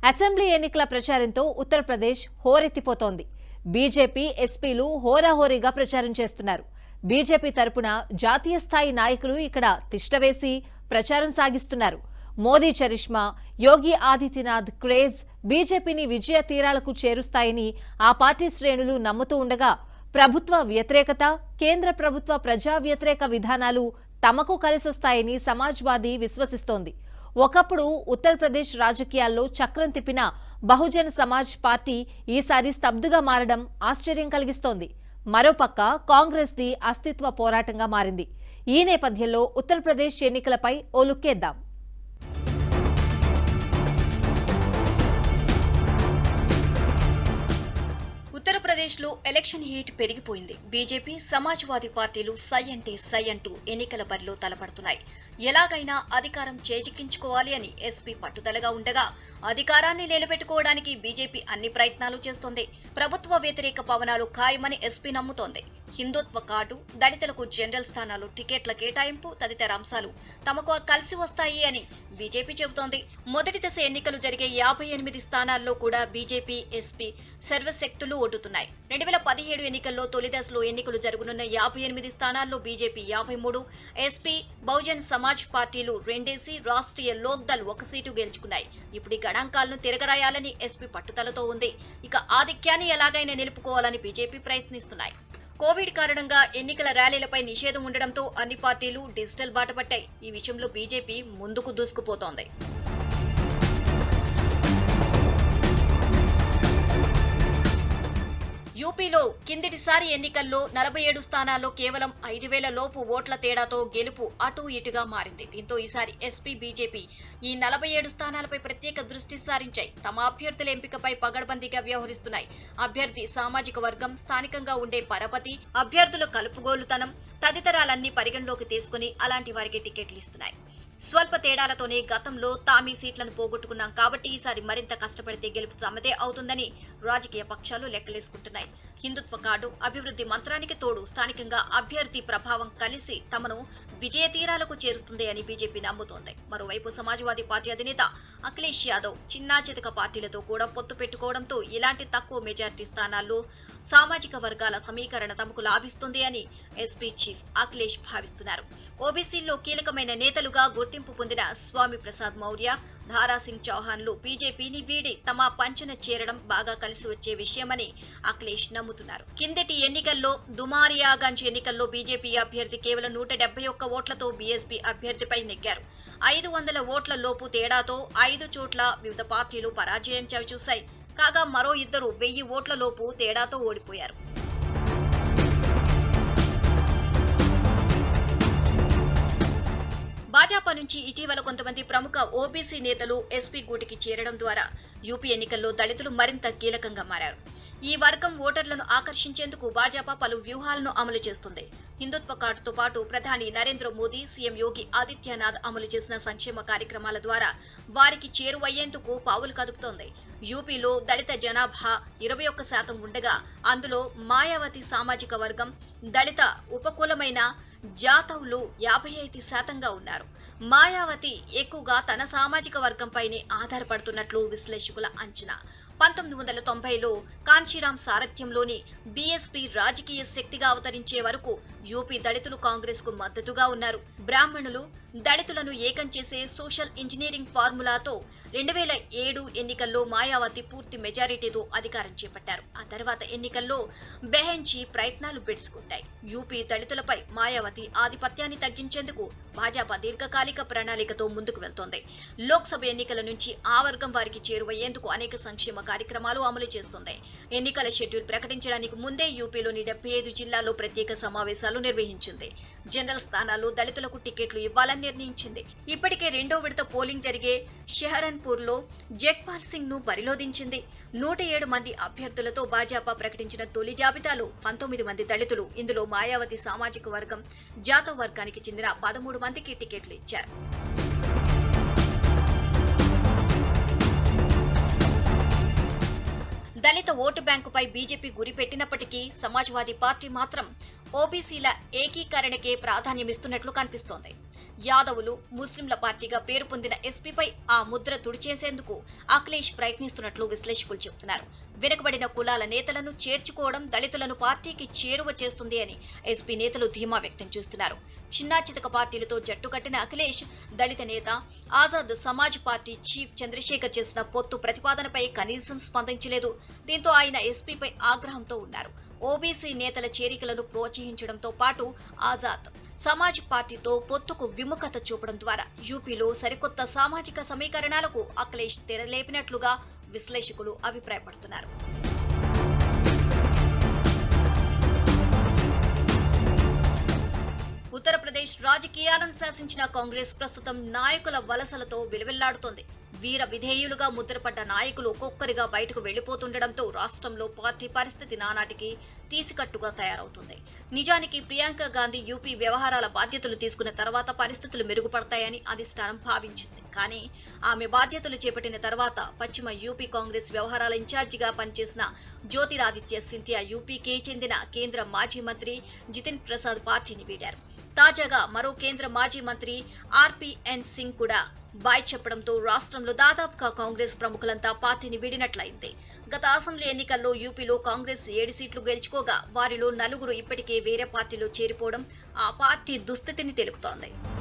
assembly ఎన్నికల ప్రచారంతో Uttar Pradesh హోరెత్తిపోతోంది BJP ఎస్పీలు హోరాహోరీగా ప్రచారం చేస్తున్నారు బీజేపీ తరపున జాతీయ స్థాయి నాయకులు ఇక్కడ తిష్టవేసి ప్రచారం సాగిస్తున్నారు మోదీ చరిష్మా యోగి ఆదిత్యనాథ్ క్రేజ్ బీజేపీని విజయ తీరాలకు చేరుస్తాయని ఆ పార్టీ శ్రేణులు నమ్ముతూ ఉండగా ప్రభుత్వ వ్యతిరేకత కేంద్ర ప్రభుత్వ ప్రజా వ్యతిరేక విధానాలు తమకు కలిసొస్తాయని సమాజ్వాదీ విశ్వసిస్తోంది ఒకప్పుడు ఉత్తరప్రదేశ్ రాజకీయాల్లో చక్రం తిప్పిన బహుజన్ సమాజ్ పార్టీ ఈసారి స్తబ్దుగా మారడం ఆశ్చర్యం కలిగిస్తోంది మరోపక్క కాంగ్రెస్ ది అస్తిత్వ పోరాటంగా మారింది ఈ నేపథ్యంలో ఉత్తరప్రదేశ్ ఎన్నికలపై ఓ లుక్కేద్దాం ఉత్తరప్రదేశ్లో ఎలక్షన్ హీట్ పెరిగిపోయింది బీజేపీ సమాజ్వాదీ పార్టీలు సై అంటే సై అంటూ ఎన్నికల బరిలో తలపడుతున్నాయి ఎలాగైనా అధికారం చేజిక్కించుకోవాలి అని ఎస్పీ పట్టుదలగా ఉండగా అధికారాన్ని నిలబెట్టుకోవడానికి బీజేపీ అన్ని ప్రయత్నాలు చేస్తోంది ప్రభుత్వ వ్యతిరేక పవనాలు ఖాయమని ఎస్పీ నమ్ముతోంది హిందుత్వ కార్డు దళితులకు జనరల్ స్థానాలు టికెట్ల కేటాయింపు తదితర అంశాలు తమకు కలిసి వస్తాయి అని బీజేపీ చెబుతోంది మొదటి దశ ఎన్నికలు జరిగే యాభై ఎనిమిది స్థానాల్లో కూడా బీజేపీ ఎస్పీ సర్వశక్తులు ఒడ్డుతున్నాయి రెండు వేల పదిహేడు ఎన్నికల్లో తొలి దశలో ఎన్నికలు జరగనున్న యాభై ఎనిమిది స్థానాల్లో బీజేపీ యాభై మూడు ఎస్పీ బహుజన్ సమాజ్ పార్టీలు రెండేసి రాష్ట్రీయ లోక్దల్ ఒక సీటు గెలుచుకున్నాయి ఇప్పుడు ఈ గణాంకాలను తిరగరాయాలని ఎస్పీ పట్టుదలతో ఉంది ఇక ఆధిక్యాన్ని ఎలాగైనా నిలుపుకోవాలని బీజేపీ ప్రయత్నిస్తున్నాయి కోవిడ్ కారణంగా ఎన్నికల ర్యాలీలపై నిషేధం ఉండడంతో అన్ని పార్టీలు డిజిటల్ బాట పట్టాయి ఈ విషయంలో బీజేపీ ముందుకు దూసుకుపోతోంది యూపీలో కిందటిసారి ఎన్నికల్లో నలభై ఏడు స్థానాల్లో కేవలం ఐదు వేల లోపు ఓట్ల తేడాతో గెలుపు అటూ ఇటుగా మారింది దీంతో ఈసారి ఎస్పీ బీజేపీ ఈ నలభై ఏడు స్థానాలపై ప్రత్యేక దృష్టి సారించాయి తమ అభ్యర్థుల ఎంపికపై పగడ్బందీగా వ్యవహరిస్తున్నాయి అభ్యర్థి సామాజిక వర్గం స్థానికంగా ఉండే పరపతి అభ్యర్థుల కలుపుగోలుతనం తదితరాలన్నీ పరిగణలోకి తీసుకుని అలాంటి వారికి టికెట్లు ఇస్తున్నాయి స్వల్ప తేడాలతోనే గతంలో తామీ సీట్లను పోగొట్టుకున్నాం కాబట్టి ఈసారి మరింత కష్టపడితే గెలుపు తమదే అవుతుందని రాజకీయ పక్షాలు లెక్కలేసుకుంటున్నాయి హిందుత్వ కార్డు అభివృద్ధి మంత్రానికి తోడు స్థానికంగా అభ్యర్థి ప్రభావం కలిసి తమను విజయ తీరాలకు చేరుస్తుంది అని బీజేపీ నమ్ముతోంది మరోవైపు సమాజ్వాదీ పార్టీ అధినేత అఖిలేష్ యాదవ్ చిన్నా చితక పార్టీలతో కూడా పొత్తు పెట్టుకోవడంతో ఇలాంటి తక్కువ మెజార్టీ స్థానాల్లో సామాజిక వర్గాల సమీకరణ తమకు లాభిస్తుంది అని ఎస్పీ చీఫ్ అఖిలేష్ భావిస్తున్నారు ఓబీసీల్లో కీలకమైన నేతలుగా గుర్తింపు పొందిన స్వామి ప్రసాద్ మౌర్య ధారాసింగ్ చౌహాన్లు బీజేపీని వీడి తమ పంచున చేరడం బాగా కలిసి వచ్చే విషయమని అఖిలేష్ నమ్ముతున్నారు కిందటి ఎన్నికల్లో దుమారియాగంజ్ ఎన్నికల్లో బీజేపీ అభ్యర్థి కేవలం నూట డెబ్బై ఒక్క ఓట్లతో బీఎస్పీ అభ్యర్థిపై నెగ్గారు ఐదు వందల ఓట్ల లోపు తేడాతో ఐదు చోట్ల వివిధ పార్టీలు పరాజయం చవిచూశాయి కాగా మరో ఇద్దరు వెయ్యి ఓట్ల లోపు తేడాతో ఓడిపోయారు భాజపా నుంచి ఇటీవల కొంతమంది ప్రముఖ ఓబీసీ నేతలు ఎస్పీ గూటికి చేరడం ద్వారా యూపీ ఎన్నికల్లో దళితులు మరింత కీలకంగా మారారు ఈ వర్గం ఓటర్లను ఆకర్షించేందుకు భాజపా పలు వ్యూహాలను అమలు చేస్తుంది హిందుత్వ కార్డుతో పాటు ప్రధాని నరేంద్ర మోదీ సీఎం యోగి ఆదిత్యనాథ్ అమలు చేసిన సంక్షేమ కార్యక్రమాల ద్వారా వారికి చేరువయ్యేందుకు పావులు కదుపుతోంది యూపీలో దళిత జనాభా ఇరవై ఒక్క శాతం ఉండగా అందులో మాయావతి సామాజిక వర్గం దళిత ఉపకులమైన జాతవులు యాభై ఐదు శాతంగా ఉన్నారు మాయావతి ఎక్కువగా తన సామాజిక వర్గంపైనే ఆధారపడుతున్నట్లు విశ్లేషకుల అంచనా పంతొమ్మిది వందల తొంభైలో కాంచీరాం సారథ్యంలోని బీఎస్పీ రాజకీయ శక్తిగా అవతరించే వరకు యూపీ దళితులు కాంగ్రెస్ కు మద్దతుగా ఉన్నారు బ్రాహ్మణులు దళితులను ఏకం చేసే సోషల్ ఇంజనీరింగ్ ఫార్ములాతో రెండు వేల ఏడు ఎన్నికల్లో మాయావతి పూర్తి మెజారిటీతో అధికారం చేపట్టారు ఆ తర్వాత ఎన్నికల్లో బెహెంచి ప్రయత్నాలు బెడుచుకుంటాయి యూపీ దళితులపై మాయావతి ఆధిపత్యాన్ని తగ్గించేందుకు భాజపా దీర్ఘకాలిక ప్రణాళికతో ముందుకు వెళ్తోంది లోక్సభ ఎన్నికల నుంచి ఆ వర్గం వారికి చేరువయ్యేందుకు అనేక సంక్షేమ కార్యక్రమాలు అమలు చేస్తుంది ఎన్నికల షెడ్యూల్ ప్రకటించడానికి ముందే యూపీలోని డెబ్బై ఐదు జిల్లాల్లో ప్రత్యేక సమావేశాలు నిర్వహించింది జనరల్ స్థానాల్లో దళితులకు టికెట్లు ఇవ్వాలని నిర్ణయించింది ఇప్పటికే రెండో విడత పోలింగ్ జరిగే షెహరన్పూర్ లో జగ్పాల్ సింగ్ ను బరిలోదించింది నూట ఏడు మంది అభ్యర్థులతో భాజపా ప్రకటించిన తొలి జాబితాలో పంతొమ్మిది మంది దళితులు ఇందులో మాయావతి సామాజిక వర్గం జాతవ్ వర్గానికి చెందిన పదమూడు మందికి టికెట్లు ఇచ్చారు దళిత ఓటు బ్యాంకుపై బీజేపీ గురిపెట్టినప్పటికీ సమాజ్వాదీ పార్టీ మాత్రం ఓబీసీల ఏకీకరణకే ప్రాధాన్యమిస్తున్నట్లు కనిపిస్తోంది యాదవులు ముస్లింల పార్టీగా పేరు పొందిన ఎస్పీపై ఆ ముద్ర తుడిచేసేందుకు అఖిలేష్ ప్రయత్నిస్తున్నట్లు విశ్లేషకులు చెబుతున్నారు వెనుకబడిన కులాల నేతలను చేర్చుకోవడం దళితులను పార్టీకి చేరువ చేస్తుంది అని ఎస్పీ నేతలు ధీమా వ్యక్తం చేస్తున్నారు చిన్నా చితక పార్టీలతో జట్టు కట్టిన అఖిలేష్ దళిత నేత ఆజాద్ సమాజ్ పార్టీ చీఫ్ చంద్రశేఖర్ చేసిన పొత్తు ప్రతిపాదనపై కనీసం స్పందించలేదు దీంతో ఆయన ఎస్పీపై ఆగ్రహంతో ఉన్నారు ఓబీసీ నేతల చేరికలను ప్రోత్సహించడంతో పాటు ఆజాద్ సమాజ్ పార్టీతో పొత్తుకు విముఖత చూపడం ద్వారా యూపీలో సరికొత్త సామాజిక సమీకరణాలకు అఖిలేష్ తెరలేపినట్లుగా విశ్లేషకులు అభిప్రాయపడుతున్నారు ఉత్తరప్రదేశ్ రాజకీయాలను శాసించిన కాంగ్రెస్ ప్రస్తుతం నాయకుల వలసలతో విలువెల్లాడుతోంది వీర విధేయులుగా ముద్రపడ్డ నాయకులు ఒక్కొక్కరిగా బయటకు వెళ్లిపోతుండటంతో రాష్ట్రంలో పార్టీ పరిస్థితి నానాటికి తీసికట్టుగా తయారవుతుంది నిజానికి ప్రియాంక గాంధీ యూపీ వ్యవహారాల బాధ్యతలు తీసుకున్న తర్వాత పరిస్థితులు మెరుగుపడతాయని అధిష్టానం భావించింది కానీ ఆమె బాధ్యతలు చేపట్టిన తర్వాత పశ్చిమ యూపీ కాంగ్రెస్ వ్యవహారాల ఇన్ఛార్జిగా పనిచేసిన జ్యోతిరాదిత్య సింధియా యూపీకి చెందిన కేంద్ర మాజీ మంత్రి జితిన్ ప్రసాద్ పార్టీని వీడారు తాజాగా మరో కేంద్ర మాజీ మంత్రి ఆర్పిఎన్ సింగ్ కూడా బాయ్ చెప్పడంతో రాష్ట్రంలో దాదాపుగా కాంగ్రెస్ ప్రముఖులంతా పార్టీని వీడినట్లయింది గత అసెంబ్లీ ఎన్నికల్లో యూపీలో కాంగ్రెస్ ఏడు సీట్లు గెలుచుకోగా వారిలో నలుగురు ఇప్పటికే వేరే పార్టీలో చేరిపోవడం ఆ పార్టీ దుస్థితిని తెలుపుతోంది